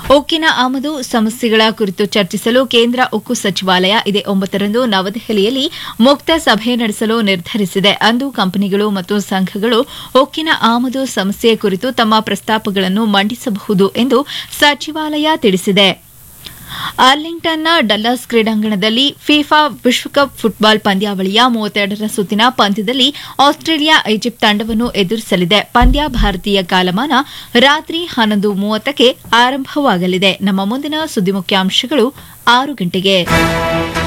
ಉಕ್ಕಿನ ಆಮದು ಸಮಸ್ಯೆಗಳ ಕುರಿತು ಚರ್ಚಿಸಲು ಕೇಂದ್ರ ಉಕ್ಕು ಸಚಿವಾಲಯ ಇದೇ ಒಂಬತ್ತರಂದು ನವದೆಹಲಿಯಲ್ಲಿ ಮುಕ್ತ ಸಭೆ ನಡೆಸಲು ನಿರ್ಧರಿಸಿದೆ ಅಂದು ಕಂಪನಿಗಳು ಮತ್ತು ಸಂಘಗಳು ಉಕ್ಕಿನ ಆಮದು ಸಮಸ್ಯೆ ಕುರಿತು ತಮ್ಮ ಪ್ರಸ್ತಾಪಗಳನ್ನು ಮಂಡಿಸಬಹುದು ಎಂದು ಸಚಿವಾಲಯ ತಿಳಿಸಿದೆ ಆರ್ಲಿಂಗ್ಟನ್ನ ಡಲ್ಲಾಸ್ ಕ್ರೀಡಾಂಗಣದಲ್ಲಿ ಫಿಫಾ ವಿಶ್ವಕಪ್ ಫುಟ್ಬಾಲ್ ಪಂದ್ಯಾವಳಿಯ ಮೂವತ್ತೆರಡರ ಸುತ್ತಿನ ಪಂದ್ಯದಲ್ಲಿ ಆಸ್ಟ್ರೇಲಿಯಾ ಈಜಿಪ್ಟ್ ತಂಡವನ್ನು ಎದುರಿಸಲಿದೆ ಪಂದ್ಯ ಭಾರತೀಯ ಕಾಲಮಾನ ರಾತ್ರಿ ಹನ್ನೊಂದು ಮೂವತ್ತಕ್ಕೆ ಆರಂಭವಾಗಲಿದೆ ನಮ್ಮ ಮುಂದಿನ ಸುದ್ದಿ ಮುಖ್ಯಾಂಶಗಳು ಆರು ಗಂಟೆಗೆ